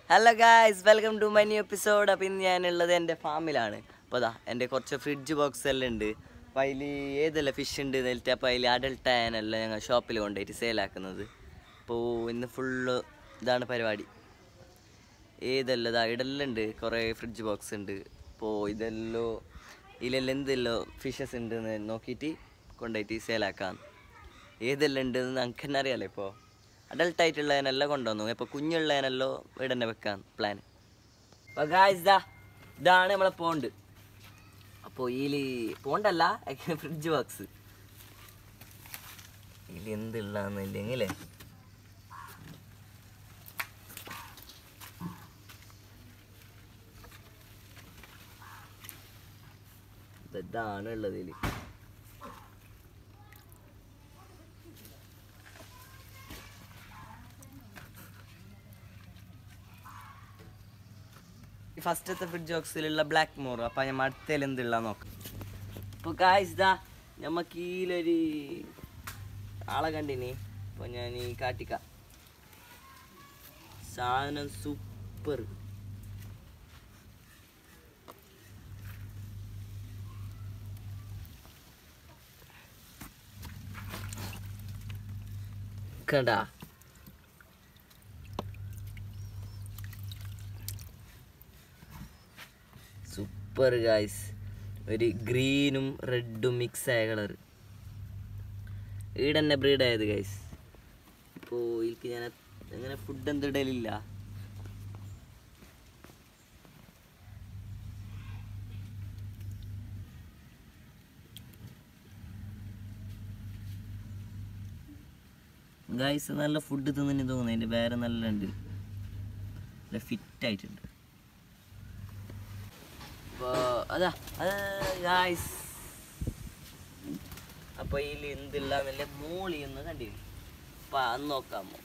Hello guys welcome to my new episode അപ്പോൾ ഇന്ന് ഞാനുള്ളത് എൻ്റെ ഫാമിലാണ് അപ്പോൾ അതാ എൻ്റെ കുറച്ച് ഫ്രിഡ്ജ് ബോക്സ് എല്ലാം ഉണ്ട് അപ്പോൾ അതിൽ ഏതെല്ലാം ഫിഷ് ഉണ്ട് നേരത്തെ അപ്പോൾ അതിൽ അഡൽട്ട് ആയാനല്ല ഞങ്ങൾ ഷോപ്പിൽ കൊണ്ടുപോയിട്ട് സെയിലാക്കുന്നത് അപ്പോൾ ഇന്ന് ഫുള്ള് ഇതാണ് പരിപാടി ഏതെല്ലാം ഇതാ ഇടെല്ലാം ഉണ്ട് കുറേ ഫ്രിഡ്ജ് ബോക്സ് ഉണ്ട് അപ്പോൾ ഇതെല്ലോ ഇതിലെല്ലാം എന്തെല്ലോ ഫിഷസ് ഉണ്ടെന്ന് നോക്കിയിട്ട് കൊണ്ടുപോയിട്ട് സെയിലാക്കാം ഏതെല്ലാം ഉണ്ടെന്ന് നമുക്ക് തന്നെ അറിയാലോ ഇപ്പോൾ അഡൽട്ട് ആയിട്ടുള്ളതിനെല്ലാം കൊണ്ടുവന്നു ഇപ്പോൾ കുഞ്ഞുള്ളതിനെല്ലോ ഇവിടെ തന്നെ വെക്കാൻ പ്ലാൻ അപ്പോൾ ഗായ്സ് ദാ ഇതാണ് നമ്മളെ പോണ്ട് അപ്പോൾ ഇതിൽ പോണ്ടല്ല ഫ്രിഡ്ജ് ബോക്സ് ഇതിൽ എന്തുള്ളതെന്നില്ലെങ്കിലേ ഇതാണ് ഉള്ളത് ഇതിൽ ഫസ്റ്റത്തെ ഫ്രിഡ്ജ് ബോക്സിലുള്ള ബ്ലാക്ക് മോർ അപ്പം ഞാൻ അടുത്തതിൽ എന്തുള്ള നോക്കാം അപ്പോൾ ഗായ്സ് ദാ നമുക്ക് ഇതിലൊരു ആളെ കണ്ടിനി അപ്പോൾ ഞാൻ ഈ കാട്ടിക്ക സാധനം സൂപ്പർ കണ്ടാ സൂപ്പർ ഗായ്സ് ഒരു ഗ്രീനും റെഡും മിക്സ് ആയ കളർ ഈടെ തന്നെ ബ്രീഡ് ആയത് ഗൈസ് ഇപ്പോൾ ഇതിൽക്ക് ഞാൻ അങ്ങനെ ഫുഡ് എന്ത് ഇടലില്ല ഗൈസ് നല്ല ഫുഡ് തിന്നു തോന്നുന്നു അതിൻ്റെ വേറെ നല്ല ഉണ്ട് നല്ല ഫിറ്റ് ആയിട്ടുണ്ട് അപ്പോൾ അതാ ഗായ്സ് അപ്പോൾ ഇതിൽ എന്തില്ല നല്ല മോളി ഒന്ന് കണ്ടിരുന്നു അപ്പം അത് നോക്കാമോ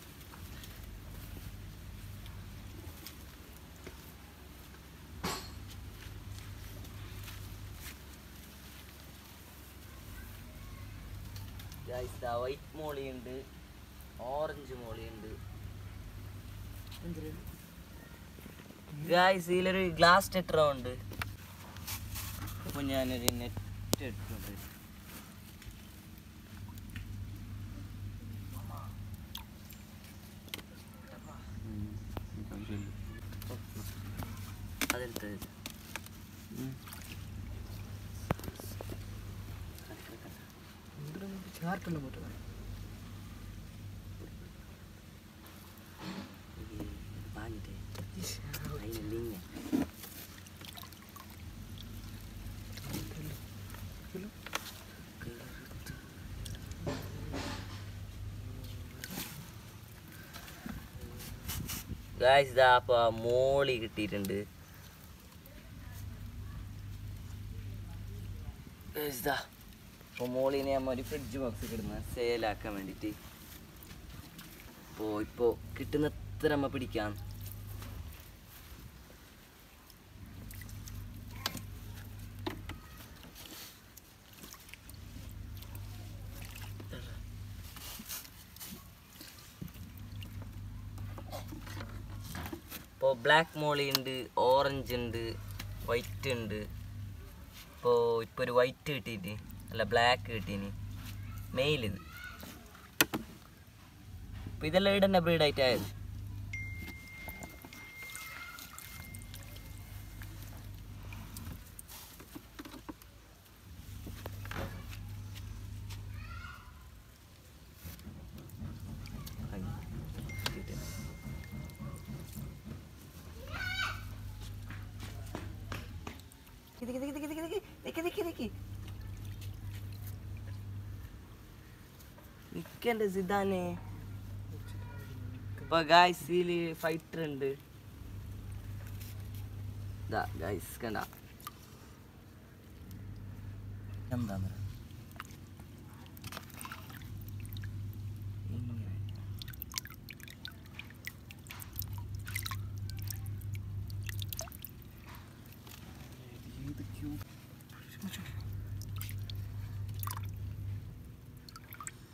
ഗായ്സ് വൈറ്റ് മോളി ഉണ്ട് ഓറഞ്ച് മോളി ഉണ്ട് ഗായ്സ് ഇതിലൊരു ഗ്ലാസ് ടെട്രോ ഉണ്ട് അപ്പോൾ ഞാനൊരു നെറ്റ് എടുക്കുന്നുണ്ട് അതെടുത്ത് ചാർട്ടുള്ള പോട്ടെ വാങ്ങിട്ടേ അതിനെന്തിങ്ങനെ ഗായ്സ് ഇതാ അപ്പോൾ മോളി കിട്ടിയിട്ടുണ്ട് ഗായ്സ് ഇതാ അപ്പോൾ മോളിനെ നമ്മൾ ഒരു ഫ്രിഡ്ജ് ബോക്സ് കിടുന്ന സെയിലാക്കാൻ വേണ്ടിയിട്ട് അപ്പോൾ ഇപ്പോൾ കിട്ടുന്ന എത്ര നമ്മൾ പിടിക്കാം ഇപ്പോൾ ബ്ലാക്ക് മോളി ഉണ്ട് ഓറഞ്ച് ഉണ്ട് വൈറ്റ് ഉണ്ട് ഇപ്പോൾ ഇപ്പോൾ ഒരു വൈറ്റ് കിട്ടിയിട്ട് അല്ല ബ്ലാക്ക് കിട്ടീനി മെയിൽ ഇത് അപ്പോൾ ഇതെല്ലാം ഇവിടെ തന്നെ ബ്രീഡായിട്ട് ആയത് നിക്കന്റെ സിദാനെ ഇപ്പൊ ഗായ്സില് ഫൈറ്റർ ഉണ്ട് ഗായ്സ് കണ്ട എന്താന്ന്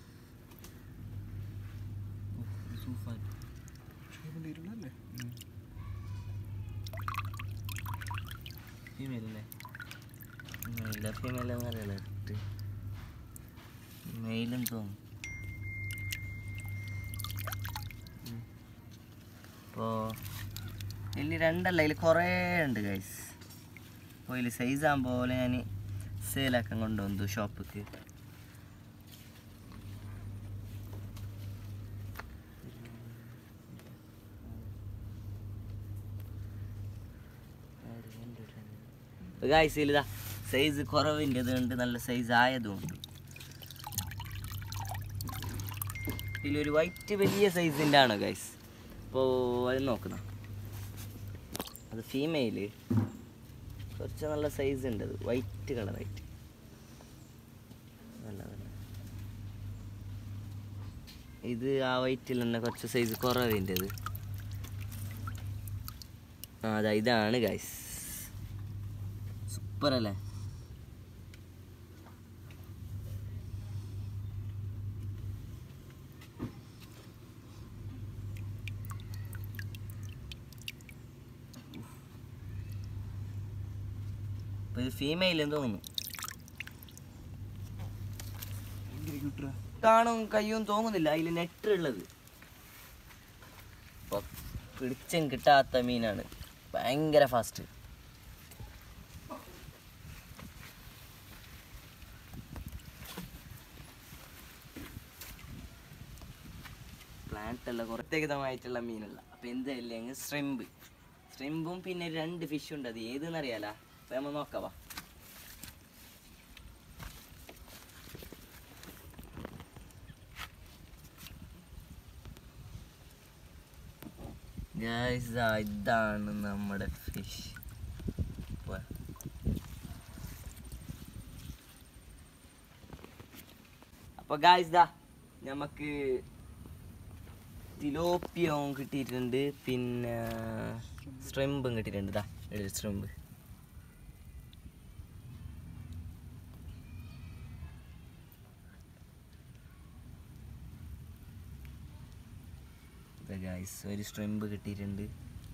ഷേപ്പിൻ്റെ ഇരുളല്ലേ ഫീമെയിൽ അല്ലേ ഇല്ല ഫീമെയിൽ എന്നറിയില്ല ഇട്ട് മെയിലും തോന്നും അപ്പോൾ ഇതിൽ രണ്ടല്ല ഇതിൽ കുറേ ഉണ്ട് ഗൈസ് അപ്പോൾ ഇതിൽ സൈസ് ആകുമ്പോൾ പോലെ ഞാൻ സെയിലാക്കാൻ കൊണ്ടുവന്നു ഷോപ്പിക്ക് ഗായ്സ് ഇതിലിതാ സൈസ് കുറവിൻ്റെത് ഉണ്ട് നല്ല സൈസ് ആയതുകൊണ്ട് ഇതിലൊരു വൈറ്റ് വലിയ സൈസിൻ്റെ ആണ് ഗൈസ് അപ്പോൾ അത് നോക്കുന്ന അത് ഫീമെയില് കുറച്ച് നല്ല സൈസ് ഉണ്ട് അത് വൈറ്റ് കളറായിട്ട് നല്ല നല്ല ഇത് ആ വൈറ്റിൽ തന്നെ കുറച്ച് സൈസ് കുറവിൻ്റെത് ആ അതാ ഇതാണ് ഗൈസ് സൂപ്പർ അല്ലേ ഇപ്പൊ ഇത് ഫീമെയിൽ എന്ന് തോന്നുന്നു കാണും കയ്യും തോന്നുന്നില്ല അതിൽ നെറ്റ് ഉള്ളത് ഇപ്പൊ പിടിച്ചും കിട്ടാത്ത മീനാണ് ഭയങ്കര ഫാസ്റ്റ് പ്ലാന്റ് അല്ല പ്രത്യേകതമായിട്ടുള്ള മീനല്ല അപ്പൊ എന്തായാലും സ്ട്രിമ്പ് സ്ട്രിമ്പും പിന്നെ രണ്ട് ഫിഷ് ഉണ്ട് അത് ഏതെന്ന് അറിയാല അപ്പൊ നമ്മൾ നോക്കാവാ Guys, ദാ ഇതാണ് നമ്മുടെ ഫിഷ് അപ്പൊ ഗായ്സ് ദാ നമുക്ക് തിലോപ്പിയവും കിട്ടിയിട്ടുണ്ട് പിന്നെ സ്ട്രിമ്പും കിട്ടിയിട്ടുണ്ട് ദാ ഒരു സ്ട്രിമ്പ് ഗായ്സ് ഒരു സ്ട്രിമ്പ് കിട്ടിയിട്ടുണ്ട്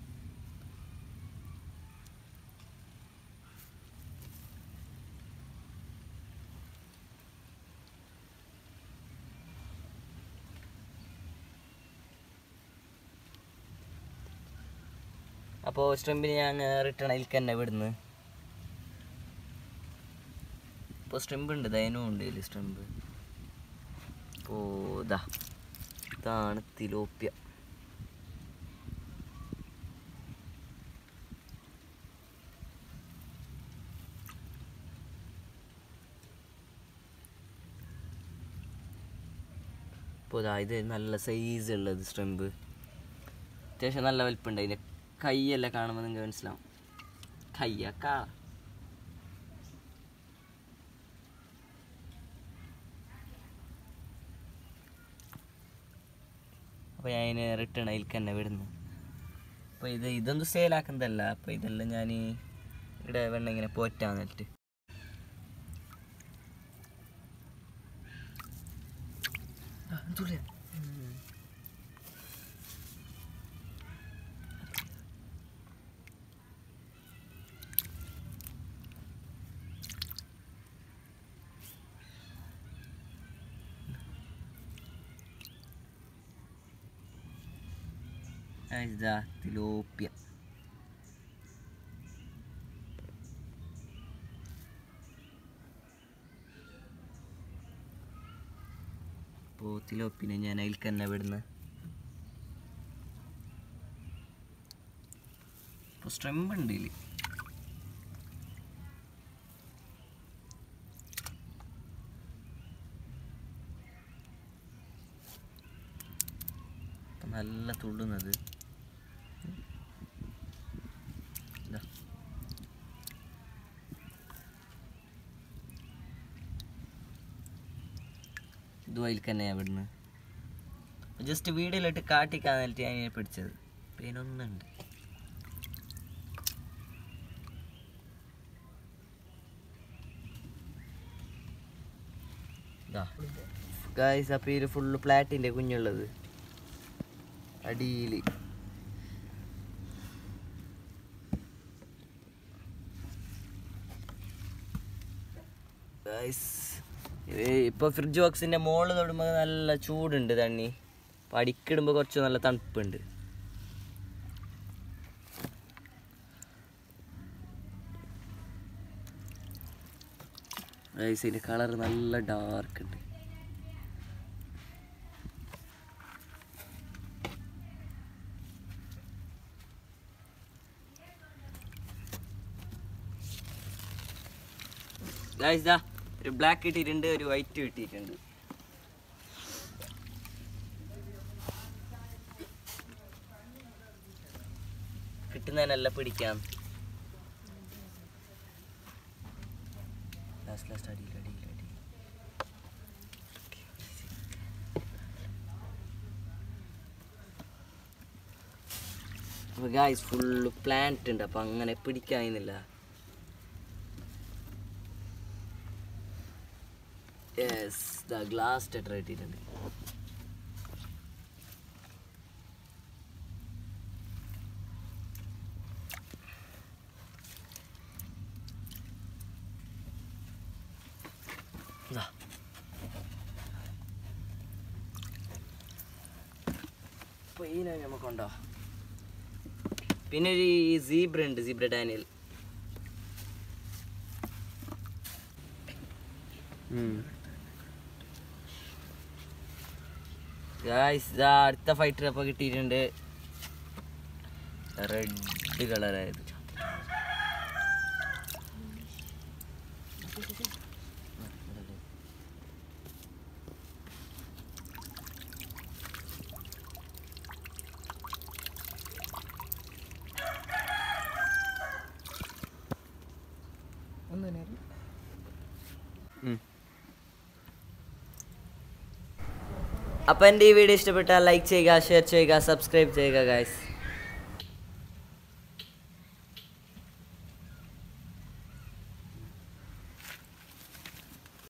അപ്പോൾ സ്ട്രിമ്പിന് ഞാൻ റിട്ടേൺ അതിലേക്ക് തന്നെ വിടുന്നു ഇപ്പോൾ സ്ട്രിമ്പ് ഉണ്ട് ദയനും ഉണ്ട് ഇതിൽ സ്ട്രിമ്പ് അപ്പോൾ ഇതാ ഇതാണ് തിലോപ്യ അപ്പോൾ ഇതാ ഇത് നല്ല സൈസ് ഉള്ളത് സ്ട്രിമ്പ് അത്യാവശ്യം നല്ല വലിപ്പമുണ്ട് അതിൻ്റെ കൈയെല്ലാം കാണുമ്പോൾ നിങ്ങൾക്ക് മനസ്സിലാവും കയ്യൊക്കെ അപ്പോൾ ഞാൻ അതിന് റിട്ടേൺ അതിലേക്ക് തന്നെ വിടുന്നു അപ്പോൾ ഇത് ഇതൊന്നും സെയിലാക്കുന്നതല്ല അപ്പോൾ ഇതെല്ലാം ഞാൻ ഇവിടെ വെള്ളം ഇങ്ങനെ പോറ്റാന്നിട്ട് ഇതാ തിലോപ്യ അപ്പോൾ തിലോപ്പിനെ ഞാൻ അതിൽ തന്നെ വിടുന്നു ഇപ്പോൾ സ്ട്രെമ്പ് ഉണ്ട് ഇതിൽ ഇപ്പം നല്ല തുള്ളുന്നത് ഇതാ ഇതും അതിൽ തന്നെയാണ് വിടുന്നത് ജസ്റ്റ് വീഡിയോയിലിട്ട് കാട്ടിക്കാന്നിട്ട് ഞാൻ ഇതിനെ പിടിച്ചത് പേനൊന്നുണ്ട് ഗായ്സ് അപ്പോൾ ഇത് ഫുള്ള് ഫ്ലാറ്റിൻ്റെ കുഞ്ഞുള്ളത് അടിയിൽ ഗൈസ് ഇപ്പോൾ ഫ്രിഡ്ജ് ബോക്സിൻ്റെ മുകളിൽ തൊടുമ്പോൾ നല്ല ചൂടുണ്ട് തണ്ണി അപ്പോൾ അടിക്കിടുമ്പോൾ കുറച്ച് നല്ല തണുപ്പുണ്ട് ഗൈസ് ഇതിൻ്റെ കളർ നല്ല ഡാർക്ക് ഉണ്ട് ഗൈസ് ദാ ഒരു ബ്ലാക്ക് കിട്ടിയിട്ടുണ്ട് ഒരു വൈറ്റ് കിട്ടിയിട്ടുണ്ട് കിട്ടുന്നതിനല്ല പിടിക്കാം ലാസ്റ്റ് ലാസ്റ്റ് അടിയിൽ അടിയിൽ അടിയിൽ അപ്പോൾ ഗായ്സ് ഫുള്ള് പ്ലാന്റ് ഉണ്ട് അപ്പോൾ അങ്ങനെ പിടിക്കാനില്ല യെസ് ദ ഗ്ലാസ് ടെറ്റർ കിട്ടിയിട്ടുണ്ട് ദാ. അപ്പൊ ഇതിനെ നമുക്കുണ്ടോ പിന്നെ ഒരു സീബ്ര ഉണ്ട് സീബ്ര ഡാനിയൽ ഗായ്സ് ഇതാ അടുത്ത ഫൈറ്റർ അപ്പോൾ കിട്ടിയിട്ടുണ്ട് റെഡ് കളറായത് അപ്പോൾ എൻ്റെ ഈ വീഡിയോ ഇഷ്ടപ്പെട്ടാൽ ലൈക്ക് ചെയ്യുക ഷെയർ ചെയ്യുക സബ്സ്ക്രൈബ് ചെയ്യുക ഗായ്സ്